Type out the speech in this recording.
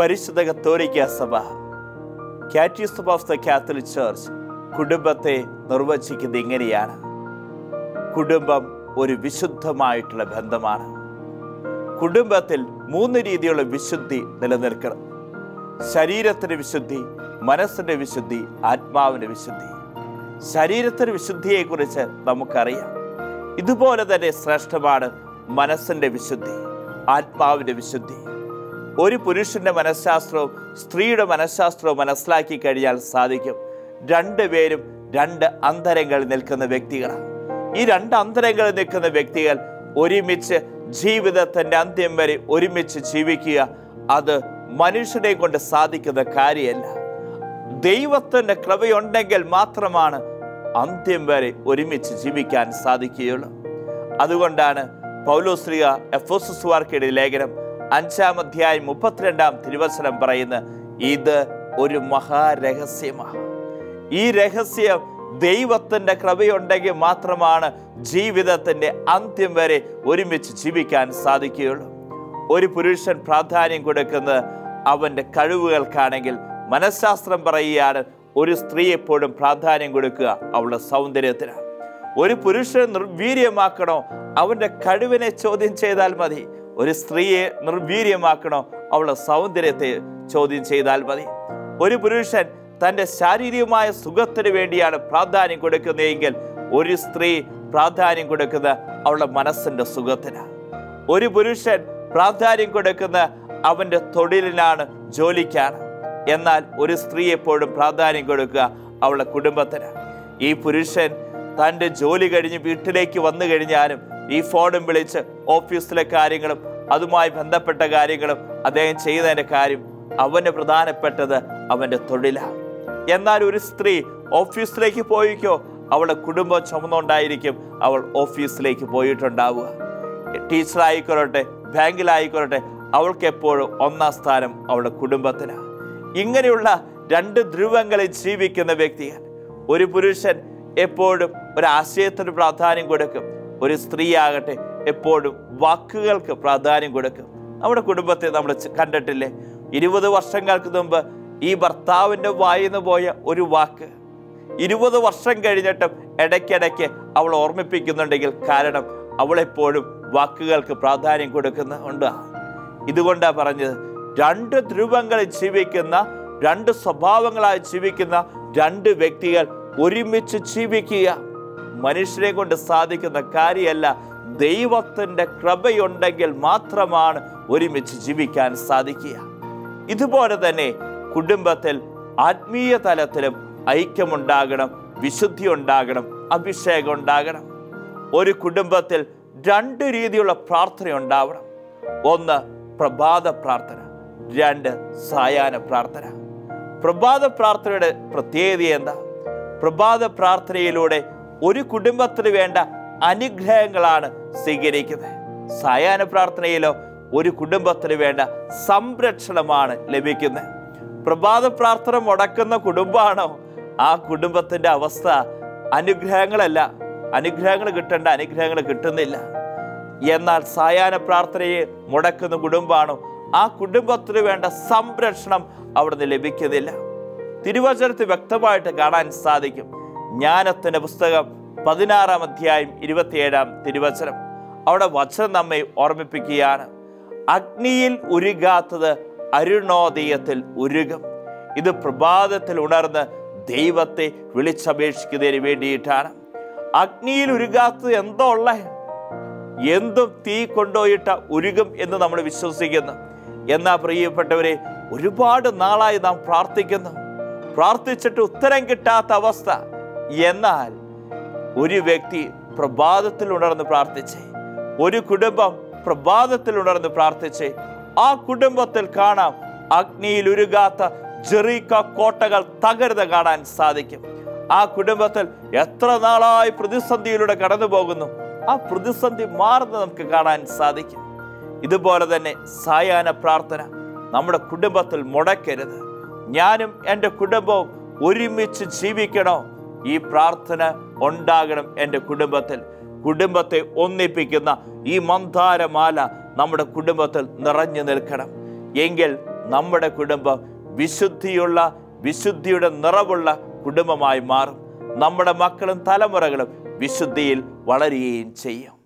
പരിശുദ്ധ കത്തോലിക്ക സഭ catechism of the Catholic Church കുടുംബത്തെ നിർവചിക്കുന്നത് ഇങ്ങനെയാണ് കുടുംബം ഒരു വിശുദ്ധമായിട്ടുള്ള ബന്ധമാണ് കുടുംബത്തിൽ മൂന്ന് രീതിയിലുള്ള വിശുദ്ധി നിലനിൽക്കണം ശരീരത്തിന്റെ വിശുദ്ധി മനസ്സിന്റെ വിശുദ്ധി ആത്മാവിന്റെ വിശുദ്ധി ശരീരത്തിന്റെ വിശുദ്ധിയെക്കുറിച്ച് നമുക്കറിയാം ഇതുപോലെ തന്നെ ശ്രേഷ്ഠമാണ് മനസ്സിന്റെ വിശുദ്ധി ആത്മാവിന്റെ വിശുദ്ധി ഒരു പുരുഷന്റെ മനഃശാസ്ത്രവും സ്ത്രീയുടെ മനഃശാസ്ത്രവും മനസ്സിലാക്കി കഴിഞ്ഞാൽ സാധിക്കും രണ്ടുപേരും രണ്ട് അന്തരങ്ങളിൽ നിൽക്കുന്ന വ്യക്തികളാണ് ഈ രണ്ട് അന്തരങ്ങളിൽ നിൽക്കുന്ന വ്യക്തികൾ ഒരുമിച്ച് ജീവിതത്തിന്റെ അന്ത്യം വരെ ഒരുമിച്ച് ജീവിക്കുക അത് മനുഷ്യനെ കൊണ്ട് സാധിക്കുന്ന കാര്യമല്ല ദൈവത്തിന്റെ കൃപയുണ്ടെങ്കിൽ മാത്രമാണ് അന്ത്യം വരെ ഒരുമിച്ച് ജീവിക്കാൻ സാധിക്കുകയുള്ളൂ അതുകൊണ്ടാണ് പൗലോശ്രീക എഫോസുവാർക്കിടെ ലേഖനം അഞ്ചാം അധ്യായം മുപ്പത്തിരണ്ടാം തിരുവസനം പറയുന്ന ഇത് ഒരു മഹാരഹസ്യമാണ് ഈ രഹസ്യം ദൈവത്തിന്റെ കൃപയുണ്ടെങ്കിൽ മാത്രമാണ് ജീവിതത്തിന്റെ അന്ത്യം വരെ ഒരുമിച്ച് ജീവിക്കാൻ സാധിക്കുകയുള്ളൂ ഒരു പുരുഷൻ പ്രാധാന്യം കൊടുക്കുന്നത് അവന്റെ കഴിവുകൾക്കാണെങ്കിൽ മനഃശാസ്ത്രം പറയുകയാണ് ഒരു സ്ത്രീ എപ്പോഴും പ്രാധാന്യം കൊടുക്കുക അവളുടെ സൗന്ദര്യത്തിനാണ് ഒരു പുരുഷനെ നിർവീര്യമാക്കണോ അവന്റെ കഴിവിനെ ചോദ്യം ചെയ്താൽ മതി ഒരു സ്ത്രീയെ നിർവീര്യമാക്കണോ അവളുടെ സൗന്ദര്യത്തെ ചോദ്യം ചെയ്താൽ മതി ഒരു പുരുഷൻ തൻ്റെ ശാരീരികമായ സുഖത്തിന് വേണ്ടിയാണ് പ്രാധാന്യം കൊടുക്കുന്നതെങ്കിൽ ഒരു സ്ത്രീ പ്രാധാന്യം കൊടുക്കുന്ന അവളുടെ മനസ്സിന്റെ സുഖത്തിനാണ് ഒരു പുരുഷൻ പ്രാധാന്യം കൊടുക്കുന്ന അവന്റെ തൊഴിലിനാണ് ജോലിക്കാണ് എന്നാൽ ഒരു സ്ത്രീ എപ്പോഴും പ്രാധാന്യം കൊടുക്കുക അവളുടെ കുടുംബത്തിന് ഈ പുരുഷൻ തൻ്റെ ജോലി കഴിഞ്ഞ് വീട്ടിലേക്ക് വന്നു കഴിഞ്ഞാലും ഈ ഫോണും വിളിച്ച് ഓഫീസിലെ കാര്യങ്ങളും അതുമായി ബന്ധപ്പെട്ട കാര്യങ്ങളും അദ്ദേഹം ചെയ്യുന്നതിൻ്റെ കാര്യം അവന് പ്രധാനപ്പെട്ടത് അവൻ്റെ തൊഴിലാണ് എന്നാൽ ഒരു സ്ത്രീ ഓഫീസിലേക്ക് പോയിക്കോ അവളുടെ കുടുംബം ചുമന്നുകൊണ്ടായിരിക്കും അവൾ ഓഫീസിലേക്ക് പോയിട്ടുണ്ടാവുക ടീച്ചറായിക്കൊള്ളട്ടെ ബാങ്കിലായിക്കൊള്ളട്ടെ അവൾക്ക് എപ്പോഴും ഒന്നാം സ്ഥാനം അവളുടെ കുടുംബത്തിനാണ് ഇങ്ങനെയുള്ള രണ്ട് ധ്രുവങ്ങളിൽ ജീവിക്കുന്ന വ്യക്തികൾ ഒരു പുരുഷൻ എപ്പോഴും ഒരു ആശയത്തിന് പ്രാധാന്യം കൊടുക്കും ഒരു സ്ത്രീ ആകട്ടെ എപ്പോഴും വാക്കുകൾക്ക് പ്രാധാന്യം കൊടുക്കും നമ്മുടെ കുടുംബത്തെ നമ്മൾ ച- കണ്ടിട്ടില്ലേ ഇരുപത് വർഷങ്ങൾക്ക് മുമ്പ് ഈ ഭർത്താവിൻ്റെ വായിന്ന് പോയ ഒരു വാക്ക് ഇരുപത് വർഷം കഴിഞ്ഞിട്ടും ഇടയ്ക്കിടയ്ക്ക് അവൾ ഓർമ്മിപ്പിക്കുന്നുണ്ടെങ്കിൽ കാരണം അവൾ എപ്പോഴും വാക്കുകൾക്ക് പ്രാധാന്യം കൊടുക്കുന്നുണ്ട് ഇതുകൊണ്ടാ പറഞ്ഞത് രണ്ട് ധ്രുവങ്ങളിൽ ജീവിക്കുന്ന രണ്ട് സ്വഭാവങ്ങളായി ജീവിക്കുന്ന രണ്ട് വ്യക്തികൾ ഒരുമിച്ച് ജീവിക്കുക മനുഷ്യരെ കൊണ്ട് സാധിക്കുന്ന കാര്യമല്ല ദൈവത്തിൻ്റെ കൃപയുണ്ടെങ്കിൽ മാത്രമാണ് ഒരുമിച്ച് ജീവിക്കാൻ സാധിക്കുക ഇതുപോലെ തന്നെ കുടുംബത്തിൽ ആത്മീയ തലത്തിലും ഐക്യമുണ്ടാകണം വിശുദ്ധി ഉണ്ടാകണം അഭിഷേകം ഉണ്ടാകണം ഒരു കുടുംബത്തിൽ രണ്ട് രീതിയിലുള്ള പ്രാർത്ഥന ഉണ്ടാവണം ഒന്ന് പ്രഭാത പ്രാർത്ഥന രണ്ട് സായാഹ്ന പ്രാർത്ഥന പ്രഭാത പ്രാർത്ഥനയുടെ പ്രത്യേകത എന്താ പ്രഭാത പ്രാർത്ഥനയിലൂടെ ഒരു കുടുംബത്തിന് വേണ്ട അനുഗ്രഹങ്ങളാണ് സ്വീകരിക്കുന്നത് സായാഹ്ന പ്രാർത്ഥനയിലോ ഒരു കുടുംബത്തിന് വേണ്ട സംരക്ഷണമാണ് ലഭിക്കുന്നത് പ്രഭാത പ്രാർത്ഥന മുടക്കുന്ന കുടുംബമാണോ ആ കുടുംബത്തിന്റെ അവസ്ഥ അനുഗ്രഹങ്ങളല്ല അനുഗ്രഹങ്ങൾ കിട്ടേണ്ട അനുഗ്രഹങ്ങൾ കിട്ടുന്നില്ല എന്നാൽ സായാഹ്ന പ്രാർത്ഥനയെ മുടക്കുന്ന കുടുംബമാണോ ആ കുടുംബത്തിന് വേണ്ട സംരക്ഷണം അവിടുന്ന് ലഭിക്കുന്നില്ല തിരുവചനത്തിൽ വ്യക്തമായിട്ട് കാണാൻ സാധിക്കും ജ്ഞാനത്തിന്റെ പുസ്തകം പതിനാറാം അധ്യായം ഇരുപത്തിയേഴാം തിരുവചനം അവിടെ വചനം നമ്മെ ഓർമ്മിപ്പിക്കുകയാണ് അഗ്നിയിൽ ഉരുകാത്തത് അരുണോദയത്തിൽ ഉരുകും ഇത് പ്രഭാതത്തിൽ ഉണർന്ന് ദൈവത്തെ വിളിച്ചപേക്ഷിക്കുന്നതിന് വേണ്ടിയിട്ടാണ് അഗ്നിയിൽ ഉരുകാത്തത് എന്തോ ഉള്ളേ എന്തും തീ കൊണ്ടുപോയിട്ട ഉരുകും എന്ന് നമ്മൾ വിശ്വസിക്കുന്നു എന്നാ പ്രിയപ്പെട്ടവരെ ഒരുപാട് നാളായി നാം പ്രാർത്ഥിക്കുന്നു പ്രാർത്ഥിച്ചിട്ട് ഉത്തരം കിട്ടാത്ത അവസ്ഥ എന്നാൽ ഒരു വ്യക്തി പ്രഭാതത്തിൽ ഉണർന്ന് പ്രാർത്ഥിച്ചേ ഒരു കുടുംബം പ്രഭാതത്തിൽ ഉണർന്ന് പ്രാർത്ഥിച്ചേ ആ കുടുംബത്തിൽ കാണാം അഗ്നിയിൽ ഉരുകാത്ത ജെറീക്ക കോട്ടകൾ തകരുത കാണാൻ സാധിക്കും ആ കുടുംബത്തിൽ എത്ര നാളായി പ്രതിസന്ധിയിലൂടെ കടന്നു പോകുന്നു ആ പ്രതിസന്ധി മാറുന്നത് നമുക്ക് കാണാൻ സാധിക്കും ഇതുപോലെ തന്നെ സായാഹ്ന പ്രാർത്ഥന നമ്മുടെ കുടുംബത്തിൽ മുടക്കരുത് ഞാനും എൻ്റെ കുടുംബവും ഒരുമിച്ച് ജീവിക്കണോ ഈ പ്രാർത്ഥന ഉണ്ടാകണം എൻ്റെ കുടുംബത്തിൽ കുടുംബത്തെ ഒന്നിപ്പിക്കുന്ന ഈ മന്ദാരമാല നമ്മുടെ കുടുംബത്തിൽ നിറഞ്ഞു നിൽക്കണം എങ്കിൽ നമ്മുടെ കുടുംബം വിശുദ്ധിയുള്ള വിശുദ്ധിയുടെ നിറവുള്ള കുടുംബമായി മാറും നമ്മുടെ മക്കളും തലമുറകളും വിശുദ്ധിയിൽ വളരുകയും ചെയ്യും